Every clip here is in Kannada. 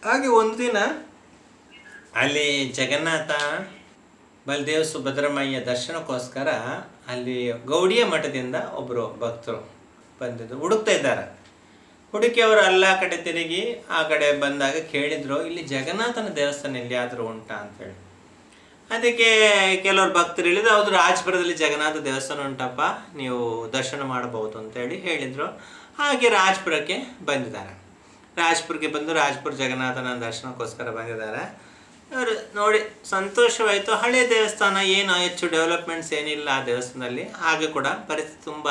ಹಾಗೆ ಒಂದು ದಿನ ಅಲ್ಲಿ ಜಗನ್ನಾಥ ಬಲದೇವ ಸುಭದ್ರಮಯ್ಯ ದರ್ಶನಕ್ಕೋಸ್ಕರ ಅಲ್ಲಿ ಗೌಡಿಯ ಮಠದಿಂದ ಒಬ್ಬರು ಭಕ್ತರು ಬಂದಿದ್ದು ಹುಡುಕ್ತಾ ಇದ್ದಾರೆ ಹುಡುಕಿ ಅವರು ಎಲ್ಲ ಕಡೆ ತಿರುಗಿ ಆ ಕಡೆ ಬಂದಾಗ ಕೇಳಿದ್ರು ಇಲ್ಲಿ ಜಗನ್ನಾಥನ ದೇವಸ್ಥಾನ ಎಲ್ಲಿಯಾದರೂ ಉಂಟಾ ಅಂತೇಳಿ ಅದಕ್ಕೆ ಕೆಲವರು ಭಕ್ತರು ಹೇಳಿದ್ರು ಹೌದು ರಾಜಪುರದಲ್ಲಿ ಜಗನ್ನಾಥ ದೇವಸ್ಥಾನ ಉಂಟಪ್ಪ ನೀವು ದರ್ಶನ ಮಾಡಬಹುದು ಅಂತೇಳಿ ಹೇಳಿದರು ಹಾಗೆ ರಾಜಪುರಕ್ಕೆ ಬಂದಿದ್ದಾರೆ ರಾಜಪುರಕ್ಕೆ ಬಂದು ರಾಜಪುರ ಜಗನ್ನಾಥನ ದರ್ಶನಕ್ಕೋಸ್ಕರ ಬಂದಿದ್ದಾರೆ ಅವರು ನೋಡಿ ಸಂತೋಷವಾಯಿತು ಹಳೆ ದೇವಸ್ಥಾನ ಏನು ಹೆಚ್ಚು ಡೆವಲಪ್ಮೆಂಟ್ಸ್ ಏನಿಲ್ಲ ಆ ದೇವಸ್ಥಾನದಲ್ಲಿ ಹಾಗೆ ಕೂಡ ಪರಿಸ್ಥಿತಿ ತುಂಬ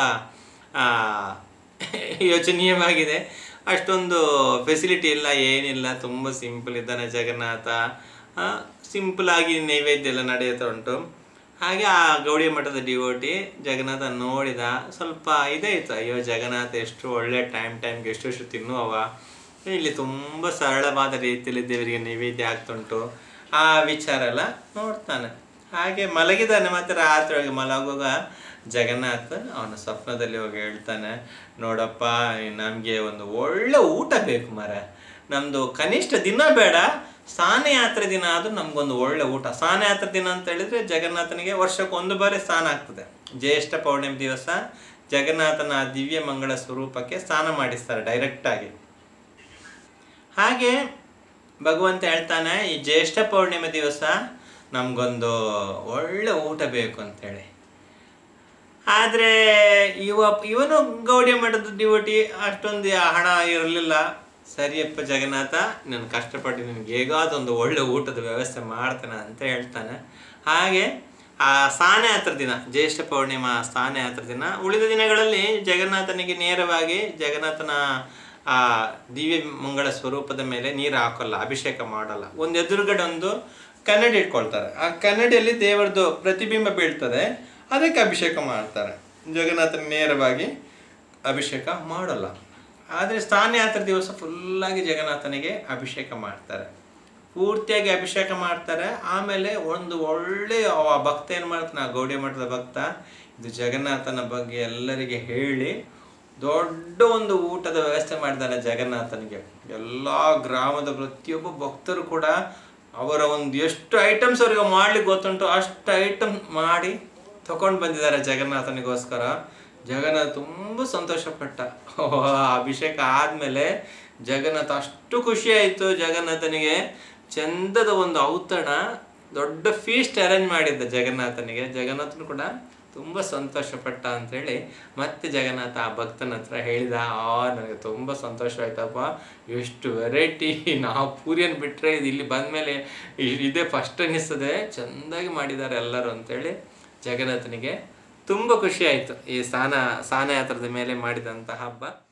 ಯೋಚನೀಯವಾಗಿದೆ ಅಷ್ಟೊಂದು ಫೆಸಿಲಿಟಿ ಇಲ್ಲ ಏನಿಲ್ಲ ತುಂಬ ಸಿಂಪಲ್ ಇದ್ದಾನೆ ಜಗನ್ನಾಥ ಸಿಂಪಲ್ ಆಗಿ ನೈವೇದ್ಯ ಎಲ್ಲ ನಡೆಯುತ್ತಾ ಉಂಟು ಹಾಗೆ ಆ ಗೌಡಿ ಮಠದ ಡಿವೋಟಿ ಜಗನ್ನಾಥ ನೋಡಿದ ಸ್ವಲ್ಪ ಇದಾಯಿತು ಅಯ್ಯೋ ಜಗನ್ನಾಥ ಎಷ್ಟು ಒಳ್ಳೆ ಟೈಮ್ ಟೈಮ್ಗೆ ಎಷ್ಟು ಎಷ್ಟು ತಿನ್ನುವವ ಇಲ್ಲಿ ತುಂಬ ಸರಳವಾದ ರೀತಿಯಲ್ಲಿ ದೇವರಿಗೆ ನೈವೇದ್ಯ ಆಗ್ತುಂಟು ಆ ವಿಚಾರ ಎಲ್ಲ ನೋಡ್ತಾನೆ ಹಾಗೆ ಮಲಗಿದಾನೆ ಮತ್ತೆ ರಾತ್ರಿ ಹೋಗಿ ಮಲಗುವಾಗ ಜಗನ್ನಾಥ್ ಅವನ ಸ್ವಪ್ನದಲ್ಲಿ ಹೋಗಿ ಹೇಳ್ತಾನೆ ನೋಡಪ್ಪ ನಮಗೆ ಒಂದು ಒಳ್ಳೆ ಊಟ ಬೇಕು ಮರ ನಮ್ಮದು ಕನಿಷ್ಠ ದಿನ ಬೇಡ ಯಾತ್ರೆ ದಿನ ಆದರೂ ನಮಗೊಂದು ಒಳ್ಳೆ ಊಟ ಯಾತ್ರೆ ದಿನ ಅಂತ ಹೇಳಿದ್ರೆ ಜಗನ್ನಾಥನಿಗೆ ವರ್ಷಕ್ಕೆ ಒಂದು ಬಾರಿ ಸ್ನಾನ ಆಗ್ತದೆ ಜ್ಯೇಷ್ಠ ಪೌರ್ಣಿಮೆ ದಿವಸ ಜಗನ್ನಾಥನ ದಿವ್ಯ ಮಂಗಳ ಸ್ವರೂಪಕ್ಕೆ ಸ್ನಾನ ಮಾಡಿಸ್ತಾರೆ ಡೈರೆಕ್ಟಾಗಿ ಹಾಗೆ ಭಗವಂತ ಹೇಳ್ತಾನೆ ಈ ಜ್ಯೇಷ್ಠ ಪೌರ್ಣಿಮೆ ದಿವಸ ನಮಗೊಂದು ಒಳ್ಳೆ ಊಟ ಬೇಕು ಅಂತೇಳಿ ಆದರೆ ಇವ ಇವನು ಗೌಡಿ ಮಠದ ಡಿವೋಟಿ ಅಷ್ಟೊಂದು ಹಣ ಇರಲಿಲ್ಲ ಸರಿಯಪ್ಪ ಜಗನ್ನಾಥ ನಾನು ಕಷ್ಟಪಟ್ಟು ನಿನಗೆ ಹೇಗಾದೊಂದು ಒಳ್ಳೆ ಊಟದ ವ್ಯವಸ್ಥೆ ಮಾಡ್ತೇನೆ ಅಂತ ಹೇಳ್ತಾನೆ ಹಾಗೆ ಆ ಸ್ಥಾನಯಾತ್ರ ದಿನ ಜ್ಯೇಷ್ಠ ಪೌರ್ಣಿಮಾ ಸ್ಥಾನಯಾತ್ರ ದಿನ ಉಳಿದ ದಿನಗಳಲ್ಲಿ ಜಗನ್ನಾಥನಿಗೆ ನೇರವಾಗಿ ಜಗನ್ನಾಥನ ಆ ದಿವ್ಯ ಮಂಗಳ ಸ್ವರೂಪದ ಮೇಲೆ ನೀರು ಹಾಕಲ್ಲ ಅಭಿಷೇಕ ಮಾಡಲ್ಲ ಒಂದು ಎದುರುಗಡೆ ಒಂದು ಕನ್ನಡಿ ಇಟ್ಕೊಳ್ತಾರೆ ಆ ಕನ್ನಡಿಯಲ್ಲಿ ದೇವರದು ಪ್ರತಿಬಿಂಬ ಬೀಳ್ತದೆ ಅದಕ್ಕೆ ಅಭಿಷೇಕ ಮಾಡ್ತಾರೆ ಜಗನ್ನಾಥನ ನೇರವಾಗಿ ಅಭಿಷೇಕ ಮಾಡಲ್ಲ ಆದರೆ ಸ್ಥಾನಯಾತ್ರೆ ದಿವಸ ಫುಲ್ಲಾಗಿ ಜಗನ್ನಾಥನಿಗೆ ಅಭಿಷೇಕ ಮಾಡ್ತಾರೆ ಪೂರ್ತಿಯಾಗಿ ಅಭಿಷೇಕ ಮಾಡ್ತಾರೆ ಆಮೇಲೆ ಒಂದು ಒಳ್ಳೆ ಅವ ಭಕ್ತ ಏನು ಮಾಡ್ತಾನೆ ಆ ಗೌಡಿ ಮಠದ ಭಕ್ತ ಇದು ಜಗನ್ನಾಥನ ಬಗ್ಗೆ ಎಲ್ಲರಿಗೆ ಹೇಳಿ ದೊಡ್ಡ ಒಂದು ಊಟದ ವ್ಯವಸ್ಥೆ ಮಾಡಿದ್ದಾನೆ ಜಗನ್ನಾಥನಿಗೆ ಎಲ್ಲ ಗ್ರಾಮದ ಪ್ರತಿಯೊಬ್ಬ ಭಕ್ತರು ಕೂಡ ಅವರ ಒಂದು ಎಷ್ಟು ಐಟಮ್ಸ್ ಅವ್ರಿಗೆ ಮಾಡ್ಲಿಕ್ಕೆ ಗೊತ್ತುಂಟು ಅಷ್ಟು ಐಟಮ್ ಮಾಡಿ ತಗೊಂಡು ಬಂದಿದ್ದಾರೆ ಜಗನ್ನಾಥನಿಗೋಸ್ಕರ ಜಗನ್ನಾಥ ತುಂಬ ಸಂತೋಷಪಟ್ಟ ಅಭಿಷೇಕ ಆದಮೇಲೆ ಜಗನ್ನಾಥ ಅಷ್ಟು ಖುಷಿ ಆಯಿತು ಜಗನ್ನಾಥನಿಗೆ ಚಂದದ ಒಂದು ಔತಣ ದೊಡ್ಡ ಫೀಸ್ಟ್ ಅರೇಂಜ್ ಮಾಡಿದ್ದ ಜಗನ್ನಾಥನಿಗೆ ಜಗನ್ನಾಥನು ಕೂಡ ತುಂಬ ಸಂತೋಷಪಟ್ಟ ಅಂತೇಳಿ ಮತ್ತೆ ಜಗನ್ನಾಥ ಆ ಭಕ್ತನ ಹತ್ರ ಹೇಳಿದ ಆ ನನಗೆ ತುಂಬ ಸಂತೋಷವಾಯ್ತಪ್ಪ ಎಷ್ಟು ವೆರೈಟಿ ನಾವು ಪೂರಿಯನ್ನು ಬಿಟ್ಟರೆ ಇದು ಇಲ್ಲಿ ಬಂದಮೇಲೆ ಇದೇ ಫಸ್ಟ್ ಅನ್ನಿಸ್ತದೆ ಚೆಂದಾಗಿ ಮಾಡಿದ್ದಾರೆ ಎಲ್ಲರೂ ಅಂತೇಳಿ ಜಗನ್ನಾಥನಿಗೆ ತುಂಬ ಖುಷಿ ಆಯಿತು ಈ ಸ್ನಾನ ಸ್ನಾನಯಾತ್ರದ ಮೇಲೆ ಮಾಡಿದಂಥ ಹಬ್ಬ